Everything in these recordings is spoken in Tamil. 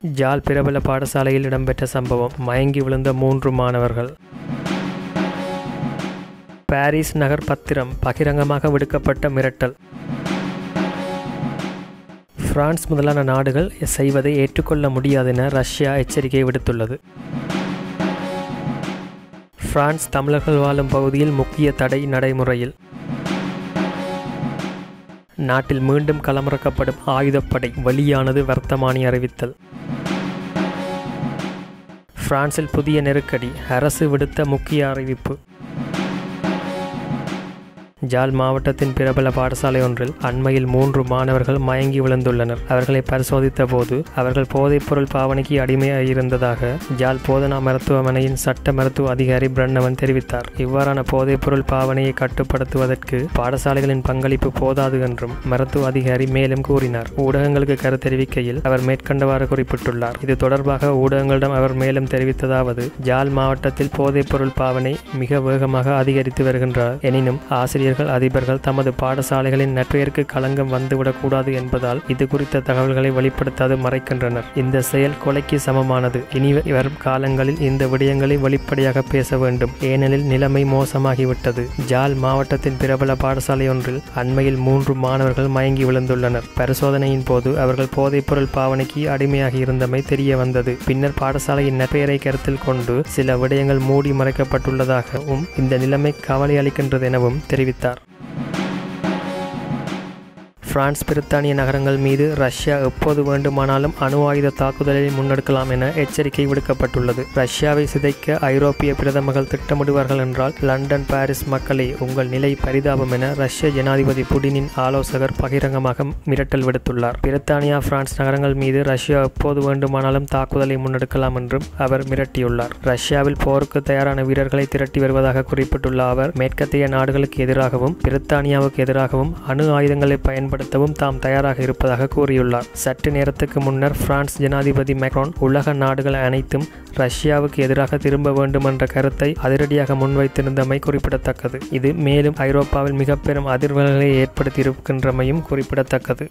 ஜாழ் பிரபல பாடசாலையில் இடம்பெற்ற சம்பவம் மயங்கி விழுந்த மூன்று மாணவர்கள் பாரிஸ் நகர் பத்திரம் பகிரங்கமாக விடுக்கப்பட்ட மிரட்டல் பிரான்ஸ் முதலான நாடுகள் செய்வதை ஏற்றுக்கொள்ள முடியாதென ரஷ்யா எச்சரிக்கை விடுத்துள்ளது பிரான்ஸ் தமிழர்கள் வாழும் பகுதியில் முக்கிய தடை நடைமுறையில் நாட்டில் மீண்டும் களமிறக்கப்படும் ஆயுதப்படை வெளியானது வர்த்தமானி அறிவித்தல் பிரான்சில் புதிய நெருக்கடி அரசு விடுத்த முக்கிய அறிவிப்பு ஜாழ் மாவட்டத்தின் பிரபல பாடசாலை ஒன்றில் அண்மையில் மூன்று மாணவர்கள் மயங்கி விழுந்துள்ளனர் அவர்களை பரிசோதித்த போது அவர்கள் போதைப்பொருள் பாவனைக்கு அடிமையாயிருந்ததாக ஜாழ் போதனா மருத்துவமனையின் சட்ட மருத்துவ அதிகாரி பிரண்ணவன் தெரிவித்தார் இவ்வாறான போதைப்பொருள் பாவனையை கட்டுப்படுத்துவதற்கு பாடசாலைகளின் பங்களிப்பு போதாது என்றும் மருத்துவ அதிகாரி மேலும் கூறினார் ஊடகங்களுக்கு கருத்தெரிவிக்கையில் அவர் மேற்கண்டவாறு குறிப்பிட்டுள்ளார் இது தொடர்பாக ஊடகங்களிடம் அவர் மேலும் தெரிவித்ததாவது ஜாழ் மாவட்டத்தில் போதைப்பொருள் பாவனை மிக வேகமாக அதிகரித்து வருகின்றார் எனினும் ஆசிரியர் ஆசிரியர்கள் அதிபர்கள் தமது பாடசாலைகளின் நற்பெயருக்கு களங்கம் வந்துவிடக்கூடாது என்பதால் இது குறித்த தகவல்களை வெளிப்படுத்தாது மறைக்கின்றனர் இந்த செயல் கொலைக்கு சமமானது இனி வரும் காலங்களில் இந்த விடயங்களை வெளிப்படையாக பேச வேண்டும் ஏனெனில் நிலைமை மோசமாகிவிட்டது ஜால் மாவட்டத்தின் பிரபல பாடசாலை ஒன்றில் அண்மையில் மூன்று மாணவர்கள் மயங்கி விழுந்துள்ளனர் பரிசோதனையின் போது அவர்கள் போதைப்பொருள் பாவனைக்கு அடிமையாகி இருந்தமை தெரிய வந்தது பின்னர் பாடசாலையின் நற்பெயரை கருத்தில் கொண்டு சில விடயங்கள் மூடி மறைக்கப்பட்டுள்ளதாகவும் இந்த நிலைமை கவலை அளிக்கின்றது எனவும் தெரிவித்தார் தெரிவித்தார் பிரான்ஸ் பிரித்தானிய நகரங்கள் மீது ரஷ்யா எப்போது வேண்டுமானாலும் அணு ஆயுத தாக்குதலை முன்னெடுக்கலாம் என எச்சரிக்கை விடுக்கப்பட்டுள்ளது ரஷ்யாவை சிதைக்க ஐரோப்பிய பிரதமர்கள் திட்டமிடுவார்கள் என்றால் லண்டன் பாரிஸ் மக்களே உங்கள் நிலை பரிதாபம் என ரஷ்ய ஜனாதிபதி புடினின் ஆலோசகர் பகிரங்கமாக மிரட்டல் விடுத்துள்ளார் பிரித்தானியா பிரான்ஸ் நகரங்கள் மீது ரஷ்யா எப்போது வேண்டுமானாலும் தாக்குதலை முன்னெடுக்கலாம் என்றும் அவர் மிரட்டியுள்ளார் ரஷ்யாவில் போருக்கு தயாரான வீரர்களை திரட்டி வருவதாக குறிப்பிட்டுள்ள அவர் மேற்கத்திய நாடுகளுக்கு எதிராகவும் பிரித்தானியாவுக்கு எதிராகவும் அணு ஆயுதங்களை பயன்படுத்த பயன்படுத்தவும் தாம் தயாராக இருப்பதாக கூறியுள்ளார் சற்று நேரத்துக்கு முன்னர் பிரான்ஸ் ஜனாதிபதி மேக்ரோன் உலக நாடுகள் அனைத்தும் ரஷ்யாவுக்கு எதிராக திரும்ப வேண்டும் என்ற கருத்தை அதிரடியாக முன்வைத்திருந்தமை குறிப்பிடத்தக்கது இது மேலும் ஐரோப்பாவில் மிக பெரும் அதிர்வல்களை ஏற்படுத்தியிருக்கின்றமையும் குறிப்பிடத்தக்கது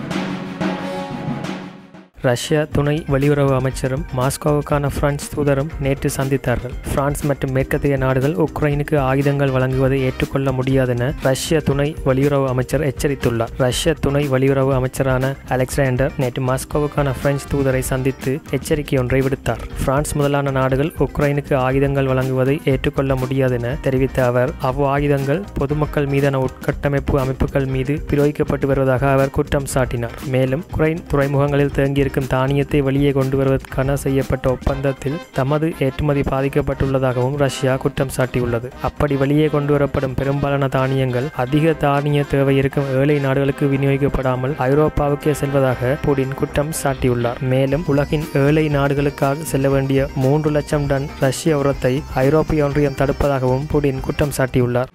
ரஷ்ய துணை வெளியுறவு அமைச்சரும் மாஸ்கோவுக்கான பிரான்ஸ் தூதரும் நேற்று சந்தித்தார்கள் பிரான்ஸ் மற்றும் மேற்கத்திய நாடுகள் உக்ரைனுக்கு ஆயுதங்கள் வழங்குவதை ஏற்றுக்கொள்ள முடியாதென ரஷ்ய துணை வெளியுறவு அமைச்சர் எச்சரித்துள்ளார் ரஷ்ய துணை வெளியுறவு அமைச்சரான அலெக்சாண்டர் நேற்று மாஸ்கோவுக்கான பிரெஞ்சு தூதரை சந்தித்து எச்சரிக்கை ஒன்றை விடுத்தார் பிரான்ஸ் முதலான நாடுகள் உக்ரைனுக்கு ஆயுதங்கள் வழங்குவதை ஏற்றுக்கொள்ள முடியாதென தெரிவித்த அவர் அவ்வாயுதங்கள் பொதுமக்கள் மீதான உட்கட்டமைப்பு அமைப்புகள் மீது பிரயோகிக்கப்பட்டு வருவதாக அவர் குற்றம் சாட்டினார் மேலும் உக்ரைன் துறைமுகங்களில் தேங்கியிருக்கும் இருக்கும் தானியத்தை வெளியே கொண்டு வருவதற்கான செய்யப்பட்ட ஒப்பந்தத்தில் தமது ஏற்றுமதி பாதிக்கப்பட்டுள்ளதாகவும் ரஷ்யா குற்றம் சாட்டியுள்ளது அப்படி வெளியே கொண்டு வரப்படும் பெரும்பாலான தானியங்கள் அதிக தானிய தேவை இருக்கும் ஏழை நாடுகளுக்கு விநியோகிக்கப்படாமல் ஐரோப்பாவுக்கே செல்வதாக புடின் குற்றம் சாட்டியுள்ளார் மேலும் உலகின் ஏழை நாடுகளுக்காக செல்ல வேண்டிய மூன்று லட்சம் டன் ரஷ்ய உரத்தை ஐரோப்பிய ஒன்றியம் தடுப்பதாகவும் புடின் குற்றம் சாட்டியுள்ளார்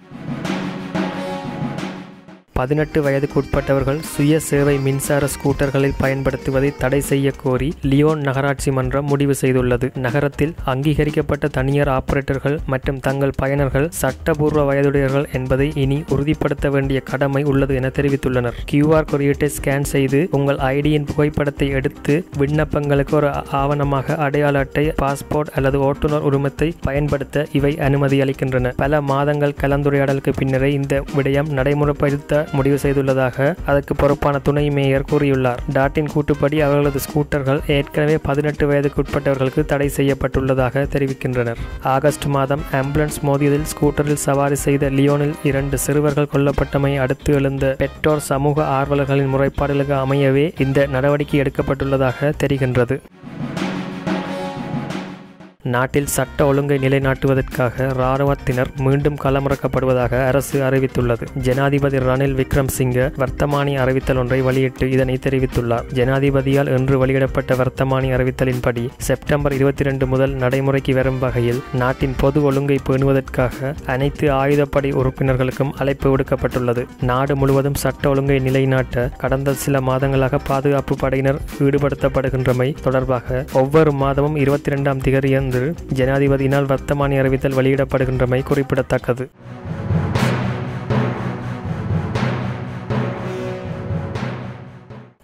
பதினெட்டு வயதுக்கு உட்பட்டவர்கள் சுய சேவை மின்சார ஸ்கூட்டர்களில் பயன்படுத்துவதை தடை செய்ய கோரி லியோன் நகராட்சி மன்றம் முடிவு செய்துள்ளது நகரத்தில் அங்கீகரிக்கப்பட்ட தனியார் ஆபரேட்டர்கள் மற்றும் தங்கள் பயனர்கள் சட்டபூர்வ வயதுடையவர்கள் என்பதை இனி உறுதிப்படுத்த வேண்டிய கடமை உள்ளது என தெரிவித்துள்ளனர் கியூஆர் குறியீட்டை ஸ்கேன் செய்து உங்கள் ஐடியின் புகைப்படத்தை எடுத்து விண்ணப்பங்களுக்கு ஒரு ஆவணமாக அடையாள அட்டை பாஸ்போர்ட் அல்லது ஓட்டுநர் உரிமத்தை பயன்படுத்த இவை அனுமதி அளிக்கின்றன பல மாதங்கள் கலந்துரையாடலுக்கு பின்னரே இந்த விடயம் நடைமுறைப்படுத்த முடிவு செய்துள்ளதாக அதற்கு பொறுப்பான துணை மேயர் கூறியுள்ளார் டாட்டின் கூட்டுப்படி அவர்களது ஸ்கூட்டர்கள் ஏற்கனவே பதினெட்டு வயதுக்கு உட்பட்டவர்களுக்கு தடை செய்யப்பட்டுள்ளதாக தெரிவிக்கின்றனர் ஆகஸ்ட் மாதம் ஆம்புலன்ஸ் மோதியதில் ஸ்கூட்டரில் சவாரி செய்த லியோனில் இரண்டு சிறுவர்கள் கொல்லப்பட்டமை அடுத்து எழுந்த பெற்றோர் சமூக ஆர்வலர்களின் முறைப்பாடுகளுக்கு அமையவே இந்த நடவடிக்கை எடுக்கப்பட்டுள்ளதாக தெரிகின்றது நாட்டில் சட்ட ஒழுங்கை நிலைநாட்டுவதற்காக இராணுவத்தினர் மீண்டும் களமிறக்கப்படுவதாக அரசு அறிவித்துள்ளது ஜனாதிபதி ரணில் விக்ரம் சிங்க வர்த்தமானி அறிவித்தல் ஒன்றை வெளியிட்டு இதனை தெரிவித்துள்ளார் ஜனாதிபதியால் இன்று வெளியிடப்பட்ட வர்த்தமானி அறிவித்தலின்படி செப்டம்பர் இருபத்தி ரெண்டு முதல் நடைமுறைக்கு வரும் வகையில் நாட்டின் பொது ஒழுங்கை பேணுவதற்காக அனைத்து ஆயுதப்படை உறுப்பினர்களுக்கும் அழைப்பு விடுக்கப்பட்டுள்ளது நாடு முழுவதும் சட்ட ஒழுங்கை நிலைநாட்ட கடந்த சில மாதங்களாக பாதுகாப்பு படையினர் ஈடுபடுத்தப்படுகின்றமை தொடர்பாக ஒவ்வொரு மாதமும் இருபத்தி இரண்டாம் திகதியன்று ஜனாதிபதியினால் வர்த்தமானி அறிவித்தல் வெளியிடப்படுகின்றமை குறிப்பிடத்தக்கது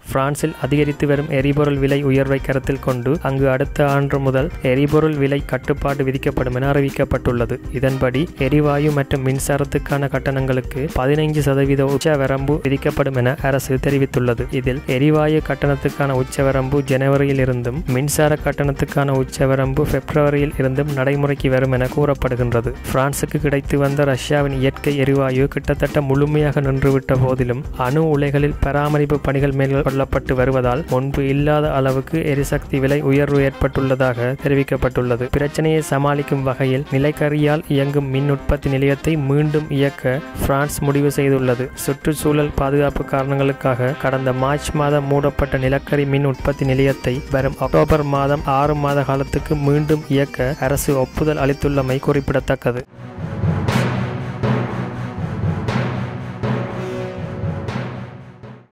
பிரான்சில் அதிகரித்து வரும் எரிபொருள் விலை உயர்வை கருத்தில் கொண்டு அங்கு அடுத்த ஆண்டு முதல் எரிபொருள் விலை கட்டுப்பாடு விதிக்கப்படும் என அறிவிக்கப்பட்டுள்ளது இதன்படி எரிவாயு மற்றும் மின்சாரத்துக்கான கட்டணங்களுக்கு பதினைந்து சதவீத உச்சவரம்பு விதிக்கப்படும் என அரசு தெரிவித்துள்ளது இதில் எரிவாயு கட்டணத்துக்கான உச்சவரம்பு ஜனவரியில் இருந்தும் மின்சார கட்டணத்துக்கான உச்சவரம்பு பிப்ரவரியில் இருந்தும் நடைமுறைக்கு வரும் என கூறப்படுகின்றது பிரான்சுக்கு கிடைத்து வந்த ரஷ்யாவின் இயற்கை எரிவாயு கிட்டத்தட்ட முழுமையாக நின்றுவிட்ட போதிலும் அணு உலைகளில் பராமரிப்பு பணிகள் மேற்கொள்ளப்பட்டு வருவதால் முன்பு இல்லாத அளவுக்கு எரிசக்தி விலை உயர்வு ஏற்பட்டுள்ளதாக தெரிவிக்கப்பட்டுள்ளது பிரச்சனையை சமாளிக்கும் வகையில் நிலக்கரியால் இயங்கும் மின் உற்பத்தி நிலையத்தை மீண்டும் இயக்க பிரான்ஸ் முடிவு செய்துள்ளது சுற்றுச்சூழல் பாதுகாப்பு காரணங்களுக்காக கடந்த மார்ச் மாதம் மூடப்பட்ட நிலக்கரி மின் உற்பத்தி நிலையத்தை வரும் அக்டோபர் மாதம் ஆறு மாத காலத்துக்கு மீண்டும் இயக்க அரசு ஒப்புதல் அளித்துள்ளமை குறிப்பிடத்தக்கது